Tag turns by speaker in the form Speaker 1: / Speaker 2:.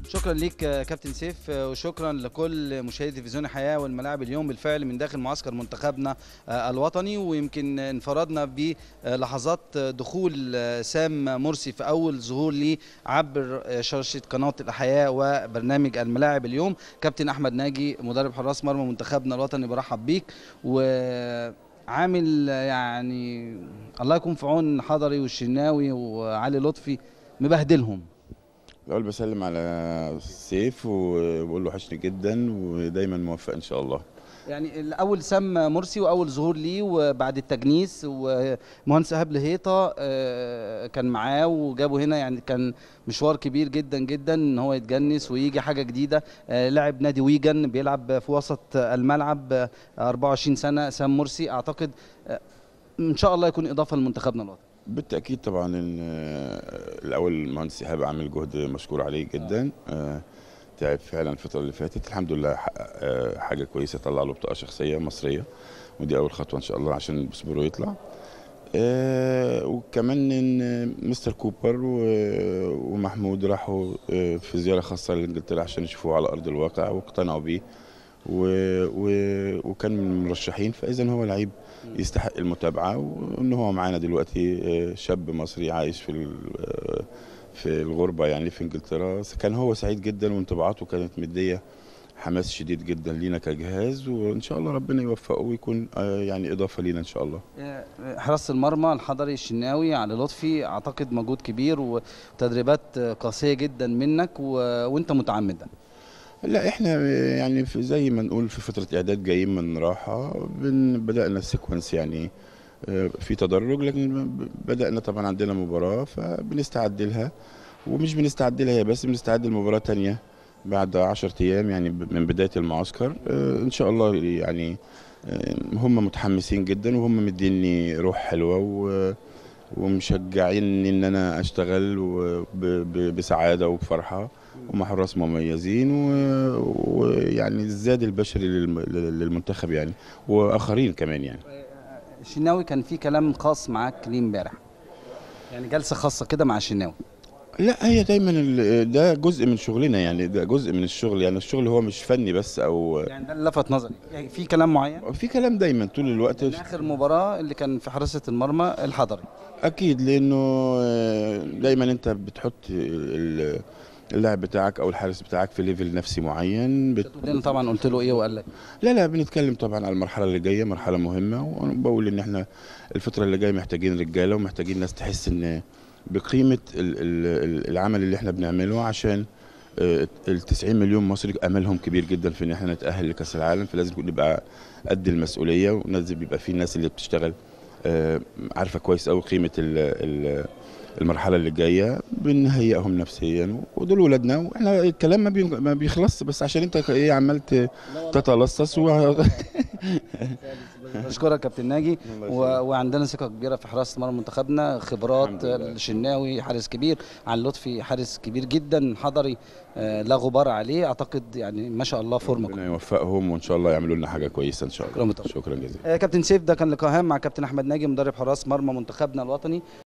Speaker 1: شكرا ليك آه، كابتن سيف آه، وشكرا لكل مشاهدي تلفزيون حياه والملاعب اليوم بالفعل من داخل معسكر منتخبنا آه، الوطني ويمكن انفردنا بلحظات آه، دخول آه، سام مرسي في اول ظهور ليه عبر آه، شاشه قناه الحياه وبرنامج الملاعب اليوم كابتن احمد ناجي مدرب حراس مرمى منتخبنا الوطني برحب بيك وعامل آه، يعني الله يكون في عون حضري والشناوي وعلي لطفي مبهدلهم
Speaker 2: الأول بسلم على سيف وبقول له وحشني جدا ودايما موفق إن شاء الله
Speaker 1: يعني الاول سام مرسي واول ظهور ليه وبعد التجنيس ومهندس ايهاب لهيطه آه، كان معاه وجابه هنا يعني كان مشوار كبير جدا جدا ان هو يتجنس ويجي حاجه جديده آه، لاعب نادي ويجن بيلعب في وسط الملعب آه، 24 سنه سام مرسي اعتقد آه، ان شاء الله يكون اضافه لمنتخبنا الوطني
Speaker 2: بالتأكيد طبعا إن آه، الأول المهندس إيهاب عامل جهد مشكور عليه جدا آه، تعب فعلا الفترة اللي فاتت الحمد لله حقق آه، حاجة كويسة طلع له بطاقة شخصية مصرية ودي أول خطوة إن شاء الله عشان بسبوره يطلع آه، وكمان ان مستر كوبر و- ومحمود راحوا آه، في زياره خاصه لانجلترا عشان يشوفوه على ارض الواقع واقتنعوا بيه و... و... وكان من المرشحين فاذا هو لعيب يستحق المتابعه وان هو معانا دلوقتي آه، شاب مصري عايش في ال... آه، في الغربه يعني في انجلترا كان هو سعيد جدا وانطباعاته كانت مديه حماس شديد جدا لينا كجهاز وان شاء الله ربنا يوفقه ويكون آه، يعني اضافه لينا ان شاء الله
Speaker 1: حراسه المرمى الحضري الشناوي علي لطفي اعتقد مجهود كبير وتدريبات قاسيه جدا منك و... وانت متعمد ده.
Speaker 2: لا احنا يعني في زي ما نقول في فتره اعداد جايين من راحه بن بدانا السيكونس يعني آه، في تدرج لكن ب- بدانا طبعا عندنا مباراه فبنستعد لها ومش بنستعد لها هي بس بنستعد لمباراه تانية بعد 10 ايام يعني ب- من بدايه المعسكر آه، ان شاء الله يعني آه، هم متحمسين جدا وهم مديني روح حلوه و ومشجعين ان انا اشتغل وب- ب- بسعاده وبفرحه هم حراس مميزين و- ويعني الزاد البشري للم- للمنتخب يعني واخرين كمان يعني
Speaker 1: الشناوي كان في كلام خاص معاك ليه امبارح يعني جلسه خاصه كده مع الشناوي
Speaker 2: لا هي دايما ال- ده جزء من شغلنا يعني ده جزء من الشغل يعني الشغل هو مش فني بس او
Speaker 1: يعني ده اللي لفت نظري يعني في كلام معين
Speaker 2: في كلام دايما طول الوقت
Speaker 1: من اخر مباراه اللي كان في حراسه المرمى الحضري
Speaker 2: اكيد لانه آه، دايما انت بتحط ال- اللاعب بتاعك او الحارس بتاعك في ليفل نفسي معين بت...
Speaker 1: تقول لنا طبعا قلت له ايه وقال لك
Speaker 2: لا لا بنتكلم طبعا على المرحله اللي جايه مرحله مهمه وانا بقول ان احنا الفتره اللي جايه محتاجين رجاله ومحتاجين ناس تحس ان بقيمه ال- ال- ال- العمل اللي احنا بنعمله عشان آه، ال 90 مليون مصري املهم كبير جدا في ان احنا نتاهل لكاس العالم فلازم نبقى قد المسؤوليه ولازم يبقى في ناس اللي بتشتغل آه، عارفه كويس قوي قيمه ال- ال- المرحله اللي جايه بنهيئهم نفسيا ودول ولادنا واحنا الكلام ما بي- ما بيخلصش بس عشان انت ايه عمال ت- تتلصص و...
Speaker 1: بشكرك كابتن ناجي و... وعندنا ثقه كبيره في حراسه مرمى منتخبنا خبرات
Speaker 2: الحمد لله.
Speaker 1: الشناوي حارس كبير علي لطفي حارس كبير جدا حضري آه، لا غبار عليه اعتقد يعني ما شاء الله فورمه
Speaker 2: ربنا يوفقهم وان شاء الله يعملوا لنا حاجه كويسه ان شاء
Speaker 1: شكراً
Speaker 2: الله
Speaker 1: متأكد.
Speaker 2: شكرا جزيلا
Speaker 1: آه، كابتن سيف ده كان لقاء هام مع كابتن احمد ناجي مدرب حراس مرمى منتخبنا الوطني